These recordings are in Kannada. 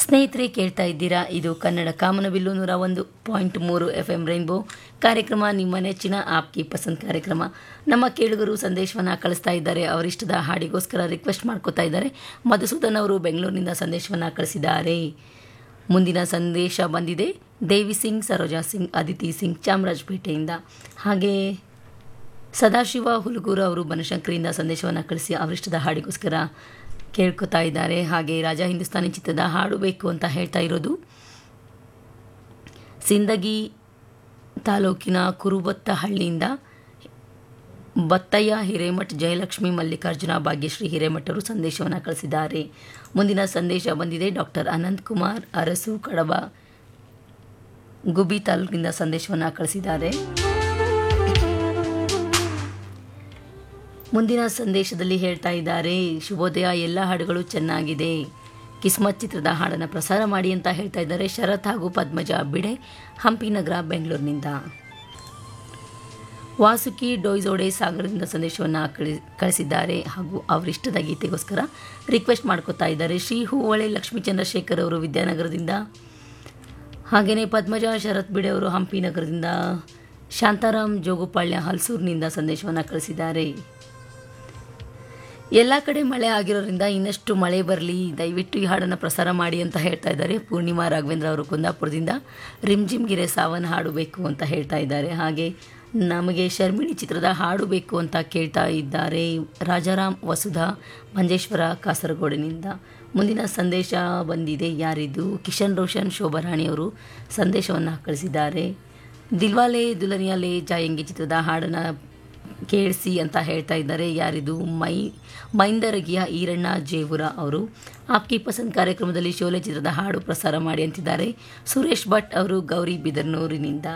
ಸ್ನೇಹಿತರೆ ಕೇಳ್ತಾ ಇದ್ದೀರಾ ಇದು ಕನ್ನಡ ಕಾಮನಬಿಲ್ಲು ನೂರ ಒಂದು ಪಾಯಿಂಟ್ ಮೂರು ಎಫ್ ಎಂ ರೈನ್ಬೋ ಕಾರ್ಯಕ್ರಮ ನಿಮ್ಮ ನೆಚ್ಚಿನ ಆಪ್ಕಿ ಪಸಂದ್ ಕಾರ್ಯಕ್ರಮ ನಮ್ಮ ಕೇಳುಗರು ಸಂದೇಶವನ್ನು ಕಳಿಸ್ತಾ ಇದ್ದಾರೆ ಅವರಿಷ್ಟದ ಹಾಡಿಗೋಸ್ಕರ ರಿಕ್ವೆಸ್ಟ್ ಮಾಡ್ಕೋತಾ ಇದ್ದಾರೆ ಮಧುಸೂದನ್ ಅವರು ಬೆಂಗಳೂರಿನಿಂದ ಸಂದೇಶವನ್ನು ಕಳಿಸಿದ್ದಾರೆ ಮುಂದಿನ ಸಂದೇಶ ಬಂದಿದೆ ದೇವಿ ಸಿಂಗ್ ಸರೋಜಾ ಸಿಂಗ್ ಅದಿತಿ ಸಿಂಗ್ ಚಾಮರಾಜಪೇಟೆಯಿಂದ ಹಾಗೆ ಸದಾಶಿವ ಹುಲಗೂರು ಅವರು ಬನಶಂಕರಿಯಿಂದ ಸಂದೇಶವನ್ನು ಕಳಿಸಿ ಅವರಿಷ್ಟದ ಹಾಡಿಗೋಸ್ಕರ ಕೇಳ್ಕೊತಾ ಇದ್ದಾರೆ ಹಾಗೆ ರಾಜ ಹಿಂದೂಸ್ತಾನಿ ಚಿತ್ರದ ಹಾಡು ಬೇಕು ಅಂತ ಹೇಳ್ತಾ ಇರೋದು ಸಿಂದಗಿ ತಾಲೂಕಿನ ಕುರುಬತ್ತ ಹಳ್ಳಿಯಿಂದ ಬತ್ತಯ್ಯ ಹಿರೇಮಠ್ ಜಯಲಕ್ಷ್ಮಿ ಮಲ್ಲಿಕಾರ್ಜುನ ಭಾಗ್ಯಶ್ರೀ ಹಿರೇಮಠ್ ಅವರು ಸಂದೇಶವನ್ನು ಕಳಿಸಿದ್ದಾರೆ ಮುಂದಿನ ಸಂದೇಶ ಬಂದಿದೆ ಡಾಕ್ಟರ್ ಅನಂತ್ ಕುಮಾರ್ ಅರಸು ಕಡಬ ಗುಬಿ ತಾಲೂಕಿನಿಂದ ಸಂದೇಶವನ್ನು ಕಳಿಸಿದ್ದಾರೆ ಮುಂದಿನ ಸಂದೇಶದಲ್ಲಿ ಹೇಳ್ತಾ ಇದ್ದಾರೆ ಶುಭೋದಯ ಎಲ್ಲ ಹಾಡುಗಳು ಚೆನ್ನಾಗಿದೆ ಕಿಸ್ಮತ್ ಚಿತ್ರದ ಹಾಡನ್ನು ಪ್ರಸಾರ ಮಾಡಿ ಅಂತ ಹೇಳ್ತಾ ಇದ್ದಾರೆ ಶರತ್ ಹಾಗೂ ಪದ್ಮಜ ಬಿಡೆ ಹಂಪಿ ನಗರ ಬೆಂಗಳೂರಿನಿಂದ ವಾಸುಕಿ ಡೊಯ್ಜೋಡೆ ಸಾಗರದಿಂದ ಸಂದೇಶವನ್ನು ಕಳಿ ಕಳಿಸಿದ್ದಾರೆ ಹಾಗೂ ಅವರಿಷ್ಟದ ಗೀತೆಗೋಸ್ಕರ ರಿಕ್ವೆಸ್ಟ್ ಮಾಡ್ಕೋತಾ ಇದ್ದಾರೆ ಶ್ರೀ ಹೂವಳೆ ಲಕ್ಷ್ಮೀ ಚಂದ್ರಶೇಖರ್ ಅವರು ವಿದ್ಯಾನಗರದಿಂದ ಹಾಗೆಯೇ ಪದ್ಮಜ ಶರತ್ ಬಿಡೆ ಅವರು ಹಂಪಿ ನಗರದಿಂದ ಶಾಂತಾರಾಮ್ ಜೋಗುಪಾಳ್ಯ ಹಲ್ಸೂರಿನಿಂದ ಸಂದೇಶವನ್ನು ಕಳಿಸಿದ್ದಾರೆ ಎಲ್ಲ ಕಡೆ ಮಳೆ ಆಗಿರೋದ್ರಿಂದ ಇನ್ನಷ್ಟು ಮಳೆ ಬರಲಿ ದಯವಿಟ್ಟು ಈ ಹಾಡನ್ನು ಪ್ರಸಾರ ಮಾಡಿ ಅಂತ ಹೇಳ್ತಾ ಇದ್ದಾರೆ ಪೂರ್ಣಿಮಾ ರಾಘವೇಂದ್ರ ಅವರು ಕುಂದಾಪುರದಿಂದ ರಿಮ್ಜಿಮ್ ಗಿರೆ ಸಾವನ್ ಹಾಡು ಬೇಕು ಅಂತ ಹೇಳ್ತಾ ಇದ್ದಾರೆ ಹಾಗೆ ನಮಗೆ ಶರ್ಮಿಣಿ ಚಿತ್ರದ ಹಾಡು ಬೇಕು ಅಂತ ಕೇಳ್ತಾ ಇದ್ದಾರೆ ರಾಜಾರಾಮ್ ವಸುಧಾ ಮಂಜೇಶ್ವರ ಕಾಸರಗೋಡಿನಿಂದ ಮುಂದಿನ ಸಂದೇಶ ಬಂದಿದೆ ಯಾರಿದು ಕಿಶನ್ ರೋಷನ್ ಶೋಭಾರಾಣಿಯವರು ಸಂದೇಶವನ್ನು ಕಳಿಸಿದ್ದಾರೆ ದಿಲ್ವಾಲೆ ದುಲನಿಯಾಲೆ ಜಾಯಂಗಿ ಚಿತ್ರದ ಹಾಡನ್ನು ಕೇಳಿಸಿ ಅಂತ ಹೇಳ್ತಾ ಇದ್ದಾರೆ ಯಾರಿದು ಮೈ ಮೈಂದರಗಿಯ ಈರಣ್ಣ ಜೇವುರ ಅವರು ಆಪ್ಕಿ ಪಸಂದ್ ಕಾರ್ಯಕ್ರಮದಲ್ಲಿ ಶೋಲೆ ಚಿತ್ರದ ಹಾಡು ಪ್ರಸಾರ ಮಾಡಿ ಅಂತಿದ್ದಾರೆ ಸುರೇಶ್ ಭಟ್ ಅವರು ಗೌರಿ ಬಿದರ್ನೂರಿನಿಂದ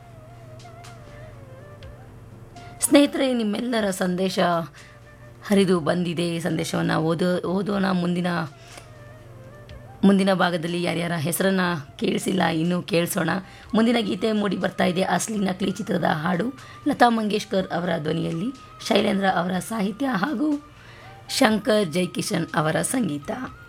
ಸ್ನೇಹಿತರೆ ನಿಮ್ಮೆಲ್ಲರ ಸಂದೇಶ ಹರಿದು ಬಂದಿದೆ ಸಂದೇಶವನ್ನು ಓದೋ ಓದೋಣ ಮುಂದಿನ ಮುಂದಿನ ಭಾಗದಲ್ಲಿ ಯಾರ್ಯಾರ ಹೆಸರನ್ನು ಕೇಳಿಸಿಲ್ಲ ಇನ್ನೂ ಕೇಳಿಸೋಣ ಮುಂದಿನ ಗೀತೆ ಮೂಡಿ ಬರ್ತಾ ಇದೆ ಅಸ್ಲಿ ನಕಲಿ ಚಿತ್ರದ ಹಾಡು ಲತಾ ಮಂಗೇಶ್ಕರ್ ಅವರ ಧ್ವನಿಯಲ್ಲಿ ಶೈಲೇಂದ್ರ ಅವರ ಸಾಹಿತ್ಯ ಹಾಗೂ ಶಂಕರ್ ಜೈಕಿಶನ್ ಅವರ ಸಂಗೀತ